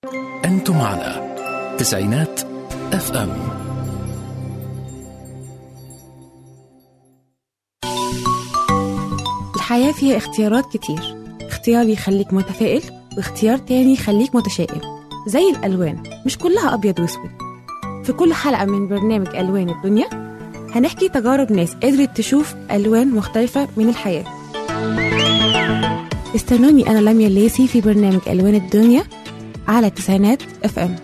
أنتم على تسعينات اف ام الحياة فيها اختيارات كتير اختيار يخليك متفائل واختيار تاني يخليك متشائم زي الألوان مش كلها أبيض وأسود في كل حلقة من برنامج ألوان الدنيا هنحكي تجارب ناس قدرت تشوف ألوان مختلفة من الحياة استنوني أنا لميا الليسي في برنامج ألوان الدنيا على تسعينات اف ام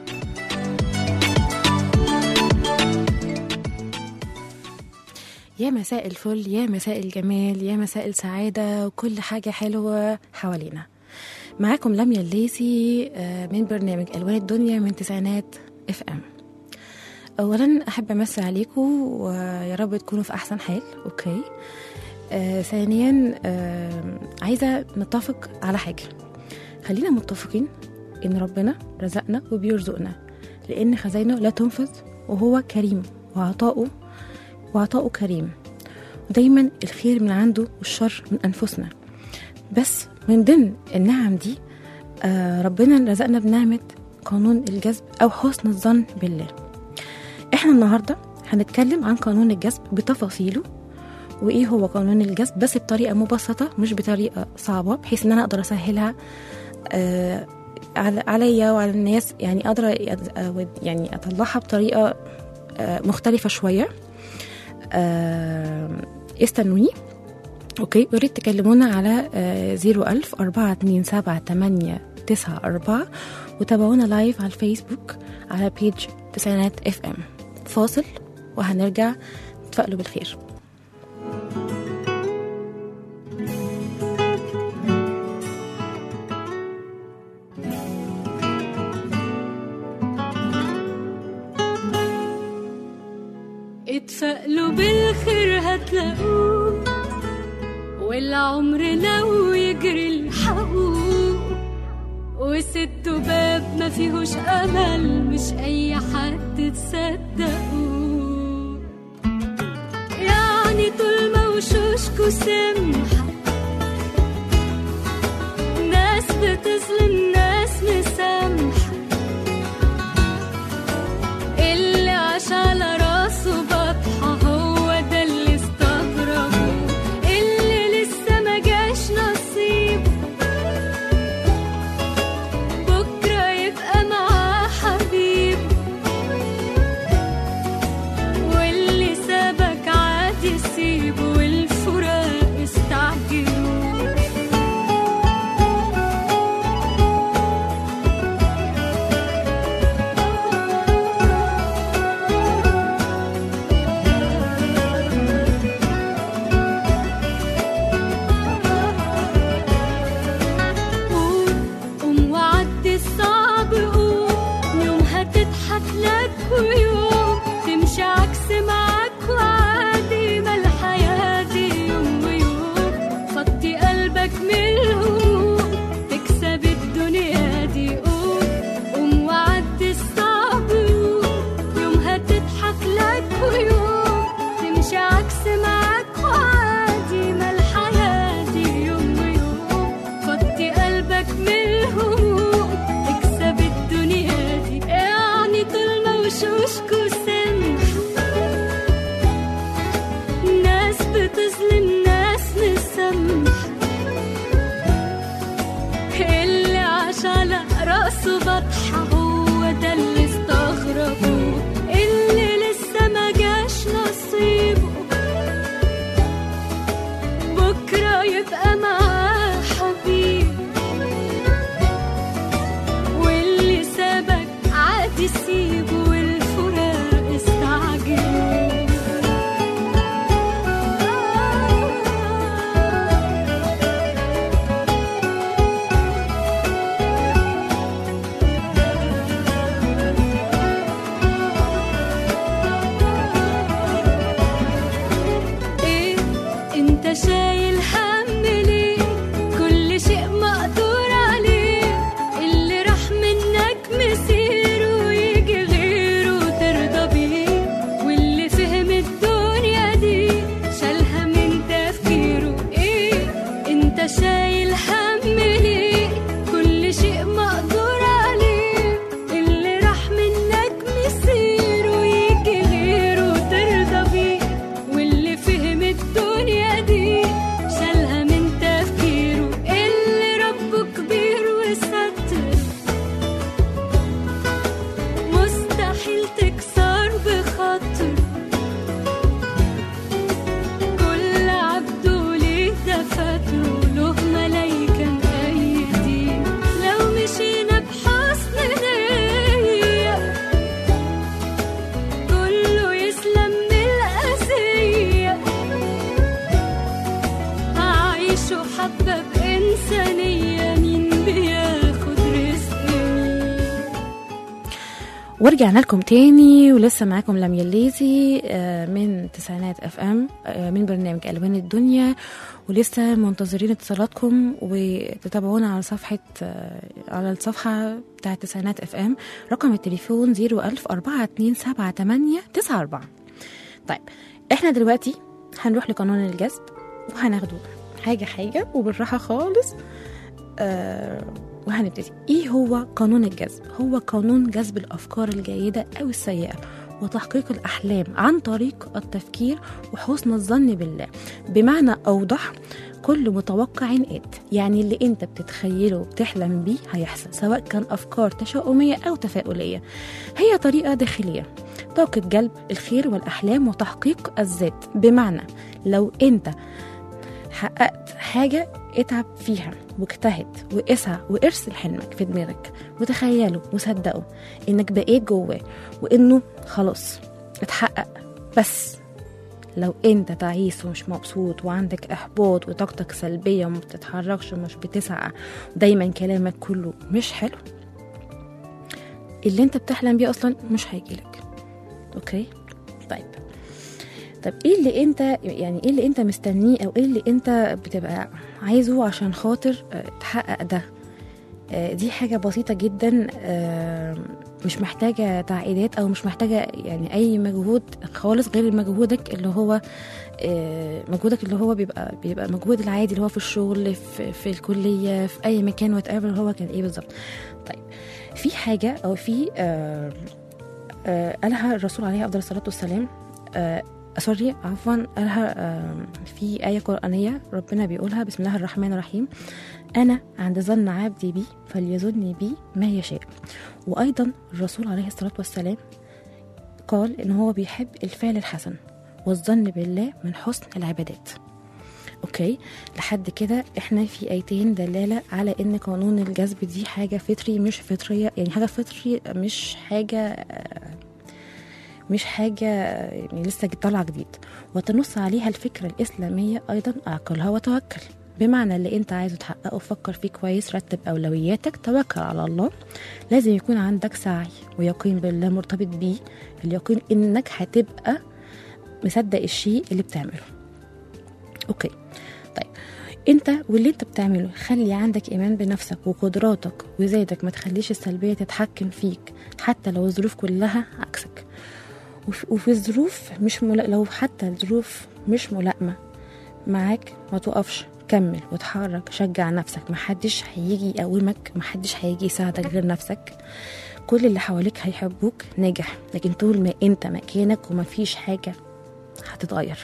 يا مساء الفل يا مساء الجمال يا مساء السعادة وكل حاجة حلوة حوالينا معاكم لميا الليسي آه، من برنامج ألوان الدنيا من تسعينات اف ام أولا أحب أمسي عليكم ويا رب تكونوا في أحسن حال أوكي آه ثانيا آه عايزة نتفق على حاجة خلينا متفقين إن ربنا رزقنا وبيرزقنا لأن خزاينه لا تنفذ وهو كريم وعطاؤه وعطاؤه كريم ودايما الخير من عنده والشر من أنفسنا بس من ضمن النعم دي آه ربنا رزقنا بنعمة قانون الجذب أو حسن الظن بالله احنا النهاردة هنتكلم عن قانون الجذب بتفاصيله وايه هو قانون الجذب بس بطريقة مبسطة مش بطريقة صعبة بحيث ان انا اقدر اسهلها آه على- عليا وعلى الناس يعني اقدر أ- يعني اطلعها بطريقة آه مختلفة شوية آه استنوني اوكي يا ريت تكلمونا على آه 01000 427 894 وتابعونا لايف على الفيسبوك على بيج تسعينات اف ام فاصل وهنرجع نتفائلوا بالخير اتفائلوا بالخير هتلاقوه والعمر لو يجري الحقوق وسدوا باب ما فيهوش امل مش اي حد تصدقوه يعني طول ما وشوشكوا سمحة ناس بتظلم ناس مسامحة اللي عاش على راسه بطحة هو ده اللي استغربه اللي لسه ما جاش نصيبه بكرة يبقى معاه حبيب واللي سابك عادي سيبه والفراق استعجلوا قوم قوم وعدي الصعب قوم يوم هتضحك لك ويوم تمشي عكس معاك وعادي ما الحياة دي يوم ويوم فضي قلبك من الهموم تكسب الدنيا دي قوم قوم وعدي الصعب قوم يوم هتضحك لك ويوم تمشي عكس معاك وعادي ما الحياة دي يوم ويوم فضي قلبك من الهموم تكسب الدنيا دي يعني طول ما وشوشكوا سمحة ناس بتظلم ناس مسامحة اللي عاش على راسه بطحة هو ده اللي استغربوه اللي لسه ما جاش نصيبه بكرة يبقى معاه حبيب واللي سابك عادي سيبه والفراق استعجلوا ورجعنا لكم تاني ولسه معاكم لميا الليزي آه، من تسعينات اف ام آه، من برنامج الوان الدنيا ولسه منتظرين اتصالاتكم وتتابعونا على صفحه آه، على الصفحه بتاعه تسعينات اف ام رقم التليفون 01000 4278 94 طيب احنا دلوقتي هنروح لقانون الجذب وهناخده حاجه حاجه وبالراحه خالص آه وهنبتدي ايه هو قانون الجذب هو قانون جذب الافكار الجيده او السيئه وتحقيق الاحلام عن طريق التفكير وحسن الظن بالله بمعنى اوضح كل متوقع ات يعني اللي انت بتتخيله وبتحلم بيه هيحصل سواء كان افكار تشاؤميه او تفاؤليه هي طريقه داخليه طاقه جلب الخير والاحلام وتحقيق الذات بمعنى لو انت حققت حاجة اتعب فيها واجتهد واسعى وارسل حلمك في دماغك وتخيله وصدقه انك بقيت جواه وانه خلاص اتحقق بس لو انت تعيس ومش مبسوط وعندك احباط وطاقتك سلبية وما بتتحركش ومش بتسعى ودايما كلامك كله مش حلو اللي انت بتحلم بيه اصلا مش هيجيلك اوكي طيب طب ايه اللي انت يعني ايه اللي انت مستنيه او ايه اللي انت بتبقى عايزه عشان خاطر آه، تحقق ده آه، دي حاجة بسيطة جدا آه، مش محتاجة تعقيدات أو مش محتاجة يعني أي مجهود خالص غير مجهودك اللي هو آه، مجهودك اللي هو بيبقى بيبقى مجهود العادي اللي هو في الشغل في, في الكلية في أي مكان وات ايفر هو كان إيه بالظبط طيب في حاجة أو في آه، آه، قالها الرسول عليه أفضل الصلاة والسلام آه، سوري عفوا قالها آم، في آية قرآنية ربنا بيقولها بسم الله الرحمن الرحيم أنا عند ظن عبدي بي فليظن بي ما يشاء وأيضا الرسول عليه الصلاة والسلام قال إن هو بيحب الفعل الحسن والظن بالله من حسن العبادات اوكي لحد كده احنا في ايتين دلاله على ان قانون الجذب دي حاجه فطري مش فطريه يعني حاجه فطري مش حاجه آه، مش حاجة يعني لسه طالعة جديد وتنص عليها الفكرة الإسلامية أيضا أعقلها وتوكل بمعنى اللي انت عايزه تحققه فكر فيه كويس رتب أولوياتك توكل على الله لازم يكون عندك سعي ويقين بالله مرتبط بيه اليقين انك هتبقى مصدق الشيء اللي بتعمله اوكي طيب انت واللي انت بتعمله خلي عندك ايمان بنفسك وقدراتك وذاتك ما تخليش السلبيه تتحكم فيك حتى لو الظروف كلها عكسك وف- وفي الظروف مش ملا... لو حتى الظروف مش ملائمة معاك ما توقفش كمل وتحرك شجع نفسك محدش هيجي يقومك محدش هيجي يساعدك غير نفسك كل اللي حواليك هيحبوك ناجح لكن طول ما انت مكانك ومفيش حاجة هتتغير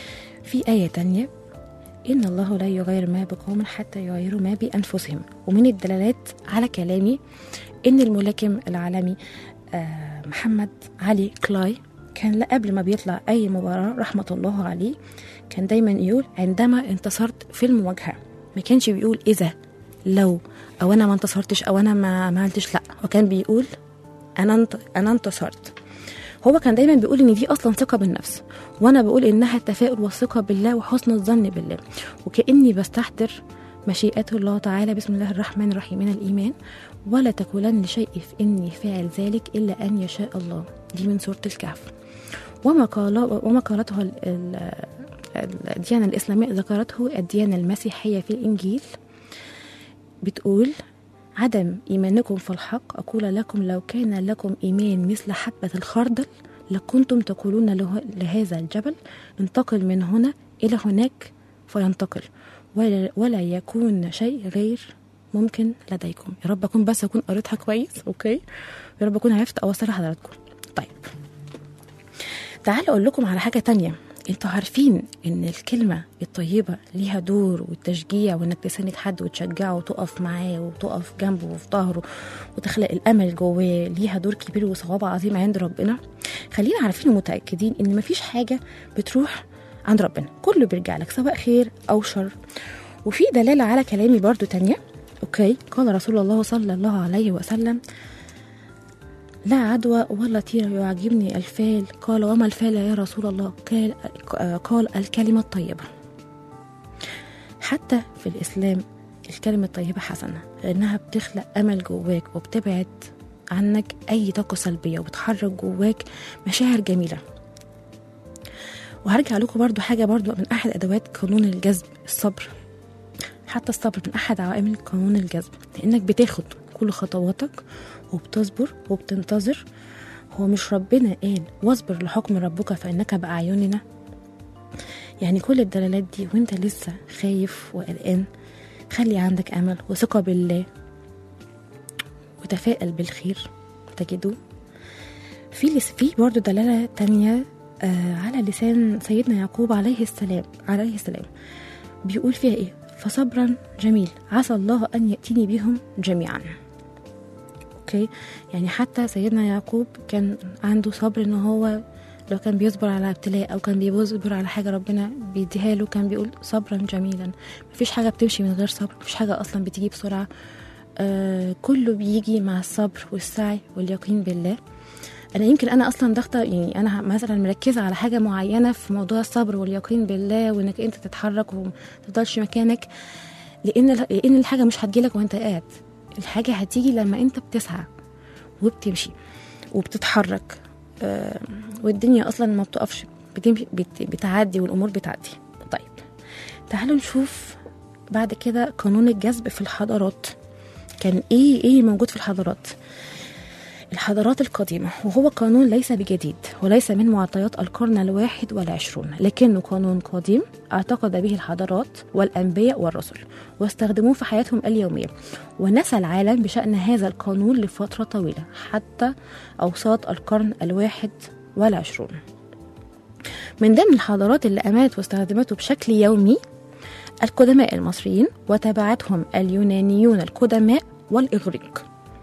في آية تانية إن الله لا يغير ما بقوم حتى يغيروا ما بأنفسهم ومن الدلالات على كلامي إن الملاكم العالمي آه، محمد علي كلاي كان لا قبل ما بيطلع أي مباراة رحمة الله عليه كان دايما يقول عندما انتصرت في المواجهة ما كانش بيقول إذا لو أو أنا ما انتصرتش أو أنا ما عملتش لأ هو كان بيقول أنا انت أنا انتصرت هو كان دايما بيقول ان دي اصلا ثقه بالنفس وانا بقول انها التفاؤل والثقه بالله وحسن الظن بالله وكاني بستحضر مشيئة الله تعالى بسم الله الرحمن الرحيم من الإيمان ولا تقولن لشيء في إني فاعل ذلك إلا أن يشاء الله دي من سورة الكهف وما قال وما قالته ال- ال- الديانة الإسلامية ذكرته الديانة المسيحية في الإنجيل بتقول عدم إيمانكم في الحق أقول لكم لو كان لكم إيمان مثل حبة الخردل لكنتم تقولون له لهذا الجبل انتقل من هنا إلى هناك فينتقل ولا, ولا يكون شيء غير ممكن لديكم يا رب أكون بس أكون قريتها كويس أوكي يا رب أكون عرفت أوصلها لحضراتكم طيب تعالوا أقول لكم على حاجة تانية انتوا عارفين ان الكلمة الطيبة ليها دور والتشجيع وانك تساند حد وتشجعه وتقف معاه وتقف جنبه وفي ظهره وتخلق الامل جواه ليها دور كبير وصواب عظيم عند ربنا خلينا عارفين ومتأكدين ان مفيش حاجة بتروح عند ربنا كله بيرجع لك سواء خير او شر وفي دلالة على كلامي برضو تانية اوكي قال رسول الله صلى الله عليه وسلم لا عدوى ولا طير يعجبني الفال قال وما الفال يا رسول الله قال, قال الكلمة الطيبة حتى في الإسلام الكلمة الطيبة حسنة لأنها بتخلق أمل جواك وبتبعد عنك أي طاقة سلبية وبتحرك جواك مشاعر جميلة وهرجع لكم برضو حاجة برضو من أحد أدوات قانون الجذب الصبر حتى الصبر من أحد عوامل قانون الجذب لأنك بتاخد كل خطواتك وبتصبر وبتنتظر هو مش ربنا قال واصبر لحكم ربك فإنك بأعيننا يعني كل الدلالات دي وانت لسه خايف وقلقان خلي عندك أمل وثقة بالله وتفائل بالخير تجده في لس في برضه دلالة تانية آه على لسان سيدنا يعقوب عليه السلام عليه السلام بيقول فيها ايه فصبرا جميل عسى الله ان ياتيني بهم جميعا اوكي يعني حتى سيدنا يعقوب كان عنده صبر ان هو لو كان بيصبر على ابتلاء او كان بيصبر على حاجه ربنا بيديها له كان بيقول صبرا جميلا مفيش حاجه بتمشي من غير صبر مفيش حاجه اصلا بتيجي بسرعه آه كله بيجي مع الصبر والسعي واليقين بالله انا يمكن انا اصلا ضغطه يعني انا مثلا مركزه على حاجه معينه في موضوع الصبر واليقين بالله وانك انت تتحرك وما تفضلش مكانك لان لان الحاجه مش هتجيلك وانت قاعد الحاجه هتيجي لما انت بتسعى وبتمشي وبتتحرك آه والدنيا اصلا ما بتقفش بتمشي بت- بتعدي والامور بتعدي طيب تعالوا نشوف بعد كده قانون الجذب في الحضارات كان ايه ايه موجود في الحضارات الحضارات القديمة وهو قانون ليس بجديد وليس من معطيات القرن الواحد والعشرون لكنه قانون قديم اعتقد به الحضارات والأنبياء والرسل واستخدموه في حياتهم اليومية ونسى العالم بشأن هذا القانون لفترة طويلة حتى أوساط القرن الواحد والعشرون من ضمن الحضارات اللي أمانت واستخدمته بشكل يومي القدماء المصريين وتبعتهم اليونانيون القدماء والإغريق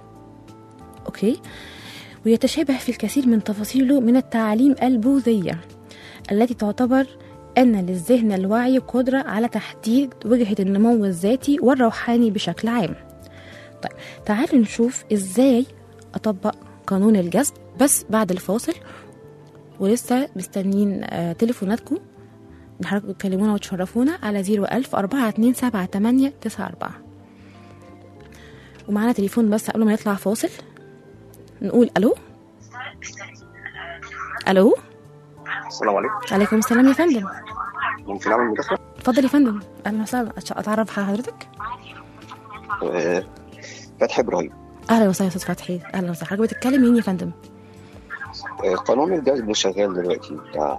أوكي ويتشابه في الكثير من تفاصيله من التعاليم البوذية التي تعتبر أن للذهن الوعي قدرة على تحديد وجهة النمو الذاتي والروحاني بشكل عام طيب تعالوا نشوف إزاي أطبق قانون الجذب بس بعد الفاصل ولسه مستنيين آه، تليفوناتكم نحركوا تكلمونا وتشرفونا على 01000 427 94 ومعانا تليفون بس قبل ما نطلع فاصل نقول الو الو السلام عليكم عليكم السلام يا فندم ممكن اعمل مداخله اتفضل يا فندم اهلا وسهلا أتش- اتعرف على حضرتك آه، فتحي ابراهيم اهلا وسهلا يا استاذ فتحي اهلا وسهلا حضرتك بتتكلم مين يا فندم آه، قانون الجذب شغال دلوقتي بتاع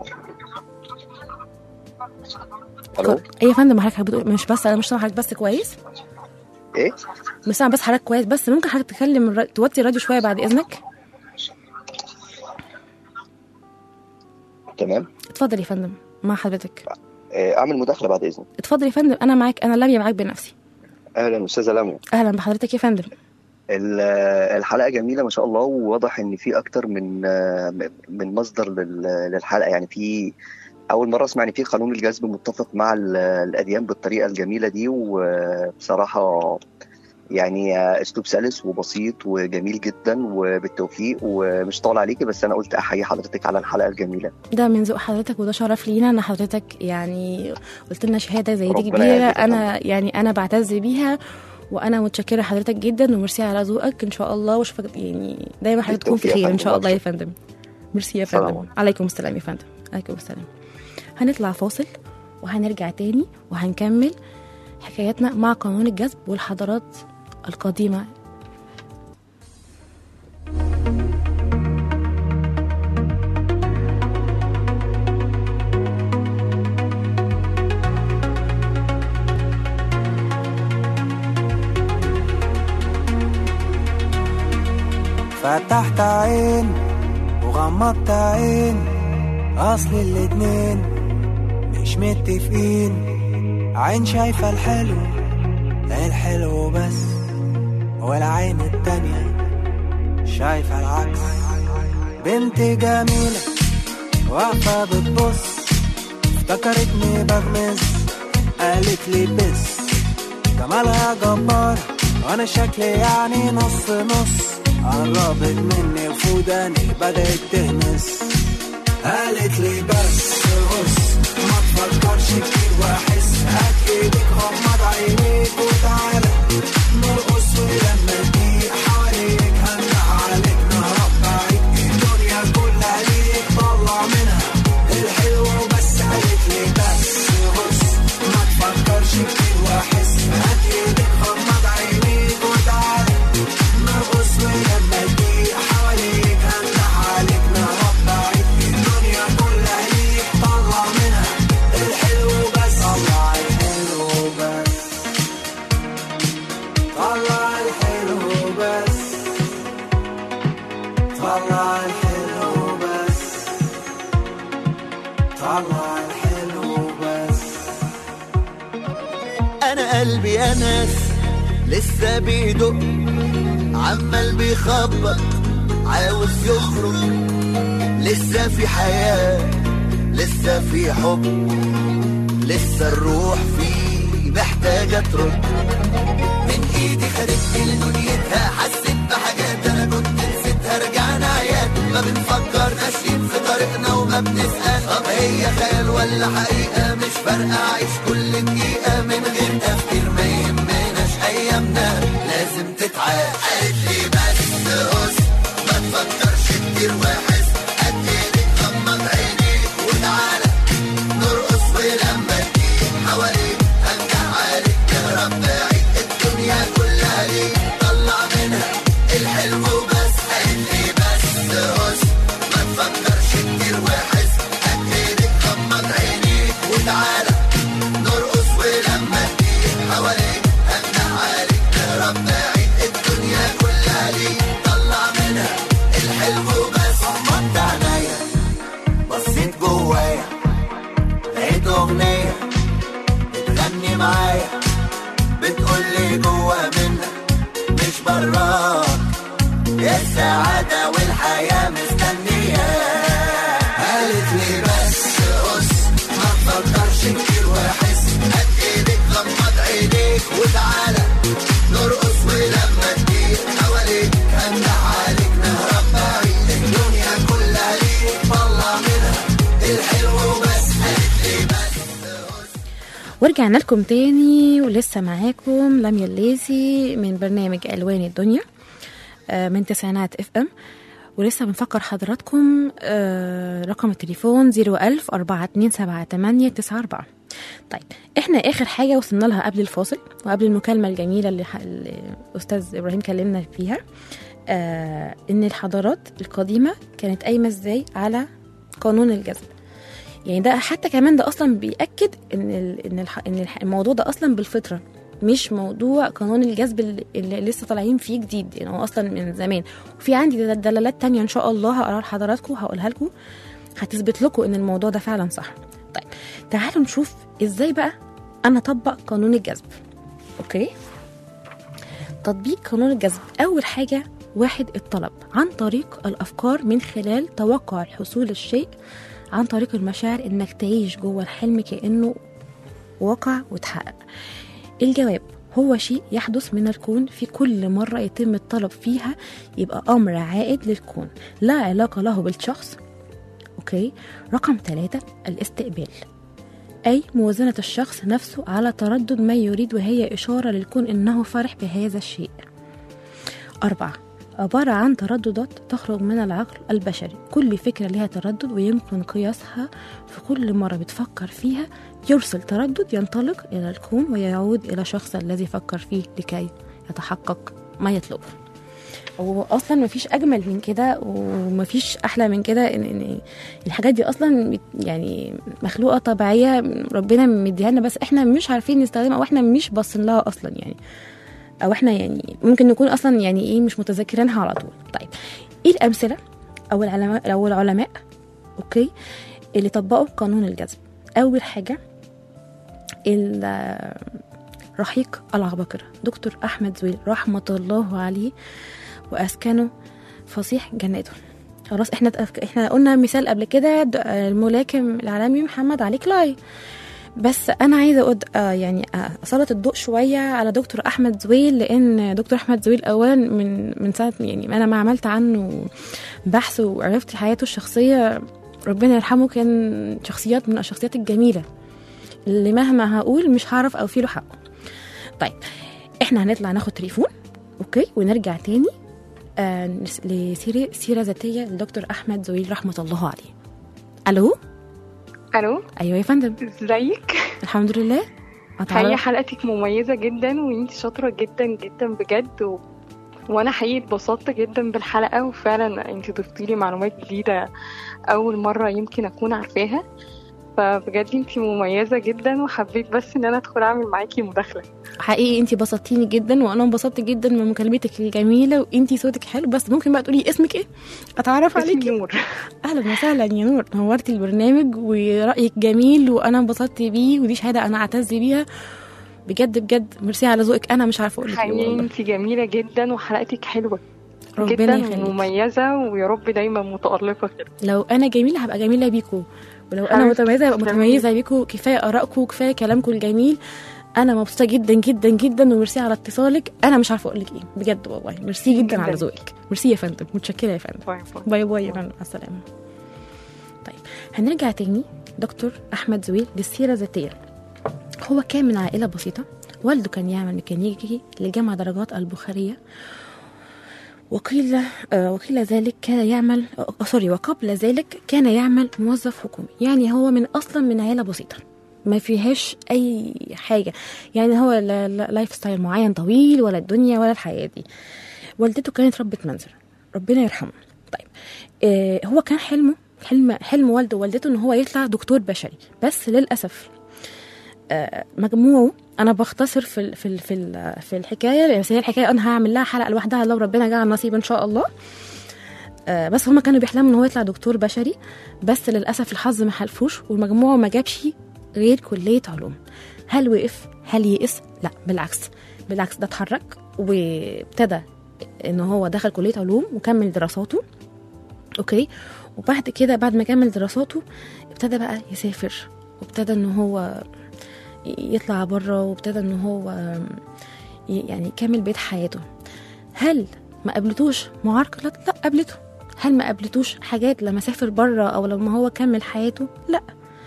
الو ايه يا فندم حضرتك بتقول مش بس انا مش سامع حضرتك بس كويس ايه مش سامع بس حضرتك كويس بس ممكن حضرتك تتكلم الر- توطي الراديو شويه بعد اذنك تمام اتفضل يا فندم مع حضرتك آه، اعمل مداخله بعد اذنك اتفضل يا فندم انا معاك انا لميا معاك بنفسي اهلا استاذه لميا اهلا بحضرتك يا فندم ال- آه، الحلقه جميله ما شاء الله وواضح ان في اكتر من آه، من مصدر لل- للحلقه يعني في اول مره اسمع ان في قانون الجذب متفق مع ال- الاديان بالطريقه الجميله دي وبصراحه يعني آه، اسلوب سلس وبسيط وجميل جدا وبالتوفيق ومش طال عليكي بس انا قلت احيي حضرتك على الحلقه الجميله ده من ذوق حضرتك وده شرف لينا ان حضرتك يعني قلت لنا شهاده زي دي ربنا كبيره يعزك يا انا يعني انا بعتز بيها وانا متشكره لحضرتك جدا وميرسي على ذوقك ان شاء الله واشوفك يعني دايما حضرتك تكون في بالتوفيق يا خير ان فندم. شاء الله يا فندم ميرسي يا السلام فندم عليكم. عليكم السلام يا فندم عليكم السلام هنطلع فاصل وهنرجع تاني وهنكمل حكاياتنا مع قانون الجذب والحضارات القديمه فتحت عين وغمضت عين اصل الاتنين مش متفقين عين شايفة الحلو الحلو بس والعين التانية شايفة العكس بنت جميلة واقفة بتبص افتكرتني بغمز قالت لي بس جمالها جبار وانا شكلي يعني نص نص قربت مني وفوداني بدأت تهمس قالت لي بس بص ما تفكرش كتير واحس هات ايدك غمض عينيك وتعالى نرقص ولما تضيق حواليك هندع عليك ولما تضيق حواليك هنجح عليك نهرب بعيد الدنيا كلها ليك طلع منها الحلو بس طلع الحلو بس طلع الحلو بس طلع الحلو بس طلع الحلو بس انا قلبي يا ناس لسه بيدق عمال بيخبط عاوز يخرج لسه في حياة لسه في حب لسه الروح فيه محتاجة ترد من ايدي خدتني لدنيتها حسيت بحاجات انا كنت نسيتها رجعنا عيال ما بنفكر ماشيين في طريقنا وما بنسأل طب هي خيال ولا حقيقة مش فارقة عيش كل دقيقة من غير تفكير ما يهمناش ايامنا لازم تتعاد قالت لي بس قص ما تفكرش كتير واحس قد ايدك غمض عينيك وتعالى نرقص ولما تجيب حواليك هنجح عليك نهرب بعيد الدنيا كلها ليك طلع منها الحلو بس قالت لي بس قص ما تفكرش كتير واحس قد ايدك غمض عينيك وتعالى نرقص ولما تجيب حواليك هنجح عليك نهرب بعيد الدنيا كلها ليك طلع منها الحلو بس غمضت عينيا بصيت جوايا لقيت اغنيه بتغني معايا بتقولي جوا منك مش براك يا السعادة والحياة مستنية قالت لي بس قص ما تفكرش كتير واحس قد ايدك غمض عينيك وتعالى نرقص ولما تجيب حواليك هنجح عليك نهرب بعيد الدنيا كلها ليك طلع منها الحلو بس قالت لي بس قص ورجعنا لكم تاني ولسه معاكم لميا الليثي من برنامج ألوان الدنيا آه، من تسعينات اف ام ولسه بنفكر حضراتكم آه، رقم التليفون 01000 4278 94 طيب احنا اخر حاجه وصلنا لها قبل الفاصل وقبل المكالمه الجميله اللي, ح- اللي استاذ ابراهيم كلمنا فيها آه ان الحضارات القديمه كانت قايمه ازاي على قانون الجذب يعني ده حتى كمان ده اصلا بياكد ان ال ان الح ان الح- الموضوع ده اصلا بالفطره مش موضوع قانون الجذب اللي, اللي لسه طالعين فيه جديد يعني هو اصلا من زمان وفي عندي دل- دلالات تانية ان شاء الله هقراها لحضراتكم هقولها لكم هتثبت لكم ان الموضوع ده فعلا صح طيب تعالوا نشوف ازاي بقى انا اطبق قانون الجذب اوكي تطبيق قانون الجذب اول حاجه واحد الطلب عن طريق الافكار من خلال توقع حصول الشيء عن طريق المشاعر انك تعيش جوه الحلم كانه واقع وتحقق الجواب هو شيء يحدث من الكون في كل مرة يتم الطلب فيها يبقى أمر عائد للكون لا علاقة له بالشخص أوكي رقم ثلاثة الاستقبال أي موازنة الشخص نفسه على تردد ما يريد وهي إشارة للكون إنه فرح بهذا الشيء أربعة عبارة عن ترددات تخرج من العقل البشري كل فكرة لها تردد ويمكن قياسها في كل مرة بتفكر فيها يرسل تردد ينطلق إلى الكون ويعود إلى الشخص الذي فكر فيه لكي يتحقق ما يطلبه واصلا مفيش اجمل من كده ومفيش احلى من كده ان ان الحاجات دي اصلا بت- يعني مخلوقه طبيعيه ربنا مديها لنا بس احنا مش عارفين نستخدمها او احنا مش باصين لها اصلا يعني او احنا يعني ممكن نكون اصلا يعني ايه مش متذكرينها على طول طيب ايه الامثله او العلماء او العلماء اوكي اللي طبقوا قانون الجذب اول حاجه ال- رحيق العباقرة دكتور أحمد زويل رحمة الله عليه وأسكنه فصيح جناته خلاص احنا احنا قلنا مثال قبل كده د- الملاكم العالمي محمد علي كلاي بس انا عايزه أقول آه يعني آه، اسلط الضوء شويه على دكتور احمد زويل لان دكتور احمد زويل اولا من من ساعه يعني انا ما عملت عنه بحث وعرفت حياته الشخصيه ربنا يرحمه كان شخصيات من الشخصيات الجميله اللي مهما هقول مش هعرف اوفي له حقه طيب احنا هنطلع ناخد تليفون اوكي ونرجع تاني آه نس- لسيرة سيرة ذاتية لدكتور أحمد زويل رحمة الله عليه ألو الو أيوة يا فندم ازيك الحمد لله هي أتعرف حلقتك مميزة جدا وانت شاطرة جدا جدا بجد و... وانا حقيقي اتبسطت جدا بالحلقه وفعلا انت ضفتي لي معلومات جديده اول مره يمكن اكون عارفاها فبجد انت مميزه جدا وحبيت بس ان انا ادخل اعمل معاكي مداخله حقيقي انتي بسطتيني جدا وانا انبسطت جدا من مكالمتك الجميله وانتي صوتك حلو بس ممكن بقى تقولي اسمك ايه اتعرف اسمي عليكي نور اهلا وسهلا يا نور نورتي البرنامج ورايك جميل وانا انبسطت بيه ودي شهاده انا اعتز بيها بجد بجد ميرسي على ذوقك انا مش عارفه اقول لك ايه حقيقي والله انت جميله جدا وحلقتك حلوه ربنا جدا يخليك ومميزه ويا رب دايما متالقه كده لو انا جميله هبقى جميله بيكو ولو انا حبيبتي، متميزه هبقى تسلمي. متميزه بيكو كفايه ارائكم كفايه كلامكم الجميل انا مبسوطه جدا جدا جدا وميرسي على اتصالك انا مش عارفه اقول لك ايه بجد والله ميرسي جدا جداً. على ذوقك ميرسي يا فندم متشكره يا فندم باي باي باي باي يا فندم مع السلامه طيب هنرجع تاني دكتور احمد زويل للسيره الذاتيه هو كان من عائله بسيطه والده كان يعمل ميكانيكي لجمع درجات البخاريه وقيل آه وقيل ذلك كان يعمل آه سوري وقبل ذلك كان يعمل موظف حكومي يعني هو من اصلا من عيله بسيطه ما فيهاش اي حاجه يعني هو لا- لا- لايف ستايل معين طويل ولا الدنيا ولا الحياه دي والدته كانت ربة منزل ربنا يرحمه طيب آه هو كان حلمه حلم حلم والده ووالدته ان هو يطلع دكتور بشري بس للاسف آه مجموعه انا بختصر في ال في ال في ال في الحكايه بس هي الحكايه انا هعمل لها حلقه لوحدها لو ربنا جعل نصيب ان شاء الله آه بس هما كانوا بيحلموا ان هو يطلع دكتور بشري بس للاسف الحظ ما حلفوش والمجموع ما جابش غير كليه علوم هل وقف هل يئس لا بالعكس بالعكس ده اتحرك وابتدى ان هو دخل كليه علوم وكمل دراساته اوكي وبعد كده بعد ما كمل دراساته ابتدى بقى يسافر وابتدى ان هو يطلع بره وابتدى ان هو ي- يعني يكمل بيت حياته هل ما قابلتوش معرقلات لا قابلته هل ما قابلتوش حاجات لما سافر بره او لما هو كمل حياته لا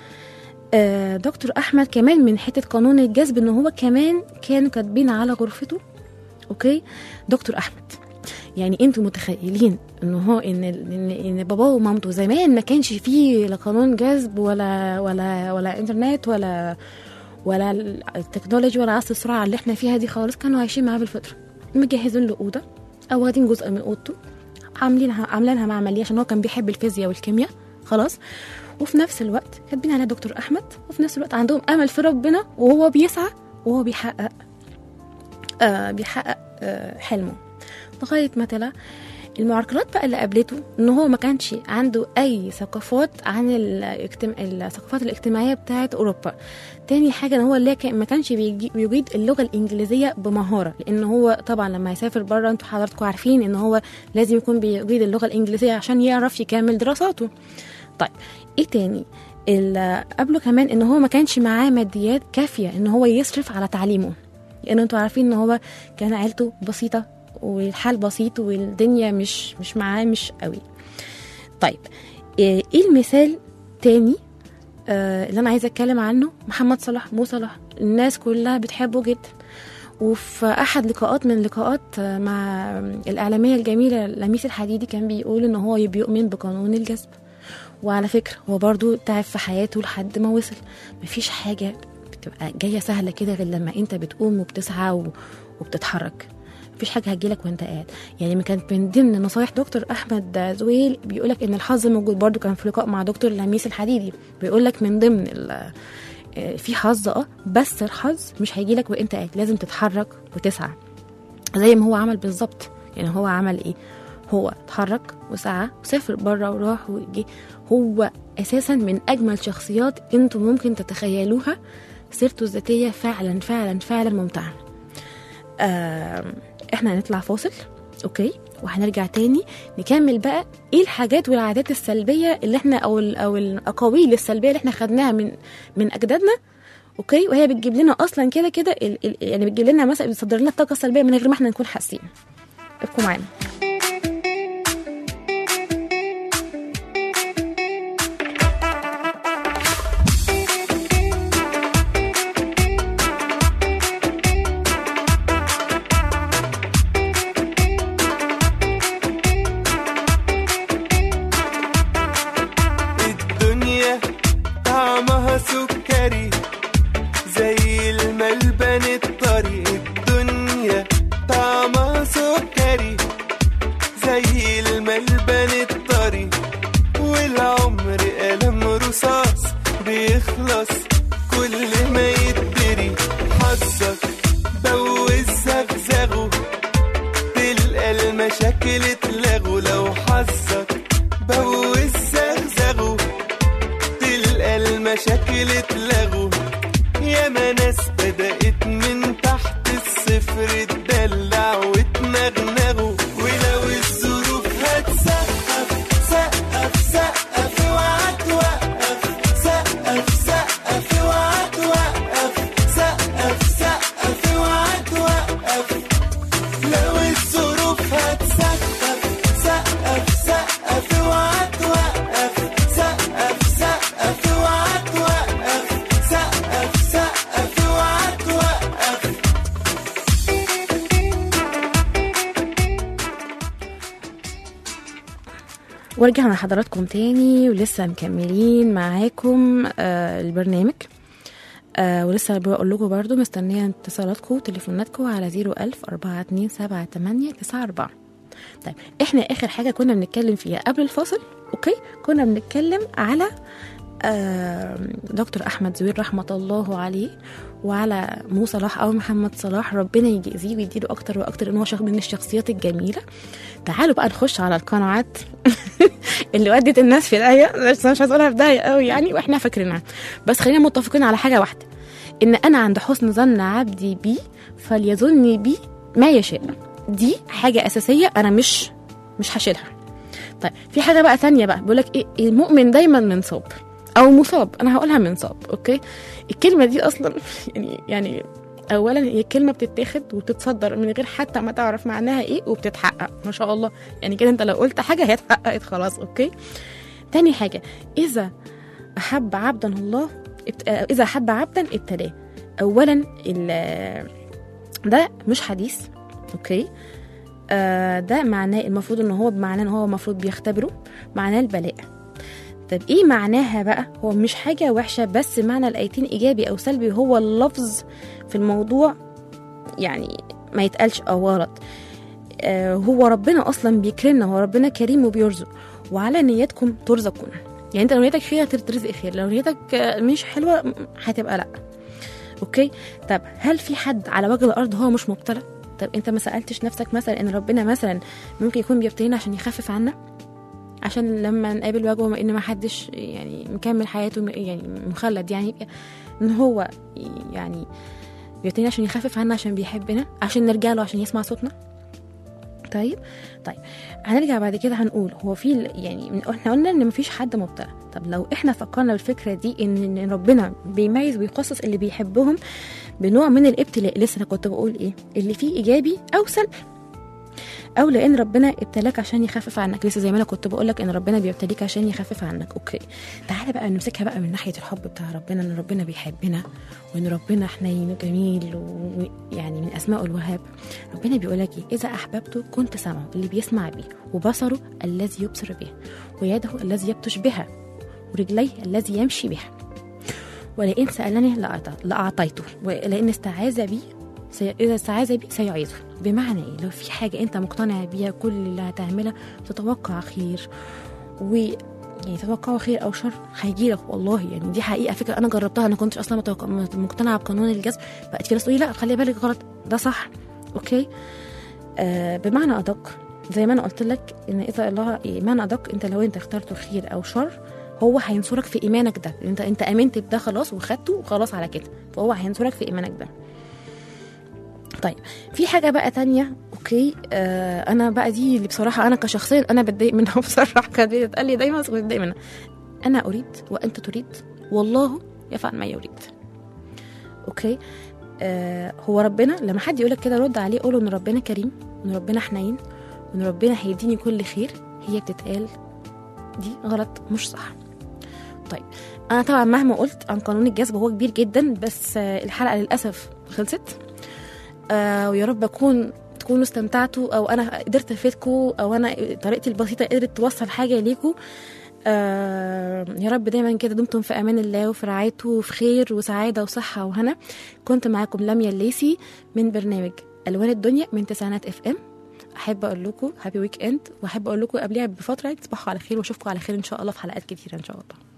آه دكتور احمد كمان من حته قانون الجذب ان هو كمان كانوا كاتبين على غرفته اوكي دكتور احمد يعني انتوا متخيلين ان هو ان ان, إن باباه ومامته زمان ما كانش فيه لا قانون جذب ولا ولا ولا انترنت ولا ولا التكنولوجي ولا عصر السرعه اللي احنا فيها دي خالص كانوا عايشين معاه بالفطره مجهزين له اوضه او واخدين جزء من اوضته عاملينها عاملينها معمليه عشان هو كان بيحب الفيزياء والكيمياء خلاص وفي نفس الوقت كاتبين عليها دكتور احمد وفي نفس الوقت عندهم امل في ربنا وهو بيسعى وهو بيحقق آه بيحقق آه حلمه لغايه ما طلع المعرقلات بقى اللي قابلته ان هو ما كانش عنده اي ثقافات عن الاجتماع الثقافات الاجتماعيه بتاعه اوروبا تاني حاجه ان هو اللي كان- ما كانش بيجي- بيجيد اللغه الانجليزيه بمهاره لان هو طبعا لما يسافر بره انتوا حضراتكم عارفين ان هو لازم يكون بيجيد اللغه الانجليزيه عشان يعرف يكمل دراساته طيب ايه تاني ال- قبله كمان ان هو ما كانش معاه ماديات كافيه ان هو يصرف على تعليمه لان انتوا عارفين ان هو كان عيلته بسيطه والحال بسيط والدنيا مش مش معاه مش قوي طيب ايه إيه المثال تاني آه اللي انا عايزه اتكلم عنه محمد صلاح مو صلاح الناس كلها بتحبه جدا وفي احد لقاءات من لقاءات آه، مع الاعلاميه الجميله لميس الحديدي كان بيقول ان هو بيؤمن بقانون الجذب وعلى فكره هو برضو تعب في حياته لحد ما وصل مفيش حاجه بتبقى جايه سهله كده غير لما انت بتقوم وبتسعى و- وبتتحرك مفيش حاجه هتجيلك وانت قاعد يعني ما كانت من ضمن نصايح دكتور احمد زويل بيقولك ان الحظ موجود برضو كان في لقاء مع دكتور لميس الحديدي بيقولك من ضمن ال- آه، في حظ اه بس الحظ مش هيجيلك وانت قاعد لازم تتحرك وتسعى زي ما هو عمل بالظبط يعني هو عمل ايه هو اتحرك وسعى وسافر بره وراح وجي هو اساسا من اجمل شخصيات انتم ممكن تتخيلوها سيرته الذاتيه فعلا فعلا فعلا ممتعه آه احنا هنطلع فاصل اوكي وهنرجع تاني نكمل بقى ايه الحاجات والعادات السلبيه اللي احنا او ال او الاقاويل السلبيه اللي احنا خدناها من من اجدادنا اوكي وهي بتجيب لنا اصلا كده كده ال- ال- يعني بتجيب لنا مثلا بتصدر لنا الطاقه السلبيه من غير ما احنا نكون حاسين ابقوا معانا الدنيا طعمها سكري زي الملبن الطري الدنيا طعمها سكري زي الملبن الطري والعمر قلم رصاص بيخلص كل ما يتدري حظك بوز زغزغه تلقى المشاكل اتلغوا لو حظك بوز زغزغه تلقى المشاكل اتلغوا ياما ناس بدأت من تحت الصفر تدلع وتنغنغوا ولو الظروف هتسقف سقف سقف اوعى توقف سقف سقف اوعى توقف سقف سقف اوعى توقف لو الظروف هتسقف سقف سقف اوعى توقف سقف سقف اوعى توقف سقف سقف اوعى توقف ورجعنا لحضراتكم تاني ولسه مكملين معاكم آه البرنامج آه ولسه بقول لكم برضو مستنية اتصالاتكم وتليفوناتكم على 01000 427 94 طيب احنا اخر حاجة كنا بنتكلم فيها قبل الفاصل اوكي كنا بنتكلم على آه دكتور احمد زويل رحمة الله عليه وعلى مو صلاح او محمد صلاح ربنا يجزيه ويديله اكتر واكتر ان هو شخص من الشخصيات الجميله تعالوا بقى نخش على القناعات اللي ودت الناس في داهيه بس أنا مش عايزه اقولها في داهيه قوي يعني واحنا فاكرينها بس خلينا متفقين على حاجه واحده ان انا عند حسن ظن عبدي بي فليظن بي ما يشاء دي حاجه اساسيه انا مش مش هشيلها طيب في حاجه بقى تانية بقى بيقول لك ايه المؤمن دايما منصاب او مصاب انا هقولها منصاب اوكي الكلمه دي اصلا يعني يعني اولا هي كلمه بتتاخد وبتتصدر من غير حتى ما تعرف معناها ايه وبتتحقق ما شاء الله يعني كده انت لو قلت حاجه هي اتحققت خلاص اوكي تاني حاجه اذا احب عبدا الله ابت... آه، اذا احب عبدا ابتلاه اولا ال- ده مش حديث اوكي آه ده معناه المفروض ان هو بمعناه ان هو المفروض بيختبره معناه البلاء طب ايه معناها بقى هو مش حاجه وحشه بس معنى الايتين ايجابي او سلبي هو اللفظ في الموضوع يعني ما يتقالش او غلط آه هو ربنا اصلا بيكرمنا هو ربنا كريم وبيرزق وعلى نيتكم ترزقون يعني انت لو نيتك خير هترزق خير لو نيتك آه، مش حلوه م- هتبقى لا اوكي طب هل في حد على وجه الارض هو مش مبتلى طب انت ما سالتش نفسك مثلا ان ربنا مثلا ممكن يكون بيبتلينا عشان يخفف عنا عشان لما نقابل وجهه ان ما حدش يعني مكمل حياته م- يعني مخلد يعني ان هو يعني بيبتلينا عشان يخفف عنا عشان بيحبنا عشان نرجع له عشان يسمع صوتنا طيب طيب هنرجع بعد كده هنقول هو في ال- يعني من- احنا قلنا ان مفيش حد مبتلى طب لو احنا فكرنا بالفكره دي ان إن ربنا بيميز ويخصص اللي بيحبهم بنوع من الابتلاء لسه انا كنت بقول ايه اللي فيه ايجابي او سلبي او لان ربنا ابتلاك عشان يخفف عنك لسه زي ما انا كنت بقول لك ان ربنا بيبتليك عشان يخفف عنك اوكي تعالى بقى نمسكها بقى من ناحيه الحب بتاع ربنا ان ربنا بيحبنا وان ربنا حنين وجميل ويعني من اسماء الوهاب ربنا بيقول لك ايه اذا احببته كنت سمعه اللي بيسمع بيه وبصره الذي يبصر به ويده الذي يبطش بها ورجليه الذي يمشي بها ولئن سألني لأعط- لأعطيته ولئن استعاذ بي سي... إذا استعاذ بي سيعيذه بمعنى إيه؟ لو في حاجة أنت مقتنع بيها كل اللي هتعملها تتوقع خير و يعني تتوقع خير أو شر هيجيلك والله يعني دي حقيقة فكرة أنا جربتها أنا كنتش أصلا متوقع... مقتنعة بقانون الجذب بقت في ناس تقولي لا خلي بالك غلط ده صح أوكي آه بمعنى أدق زي ما أنا قلت لك إن إذا الله إيمان أدق أنت لو أنت اخترته خير أو شر هو هينصرك في ايمانك ده انت انت امنت بده خلاص وخدته وخلاص على كده فهو هينصرك في ايمانك ده طيب في حاجه بقى تانية اوكي آه انا بقى دي اللي بصراحه انا كشخصيا انا بتضايق منها بصراحه كانت بتتقال لي دايما بس بتضايق منها انا اريد وانت تريد والله يفعل ما يريد اوكي آه هو ربنا لما حد يقولك كده رد عليه قوله ان ربنا كريم وان ربنا حنين وان ربنا هيديني كل خير هي بتتقال دي غلط مش صح طيب انا طبعا مهما قلت عن قانون الجذب هو كبير جدا بس آه، الحلقه للاسف خلصت آه ويا رب اكون تكونوا استمتعتوا او انا قدرت افيدكم او انا طريقتي البسيطه قدرت توصل حاجه ليكم آه يا رب دايما كده دمتم في امان الله وفي رعايته وفي خير وسعاده وصحه وهنا كنت معاكم لميا الليسي من برنامج الوان الدنيا من تسعينات اف ام احب اقول لكم هابي ويك اند واحب اقول لكم قبلها بفتره تصبحوا على خير واشوفكم على خير ان شاء الله في حلقات كتيره ان شاء الله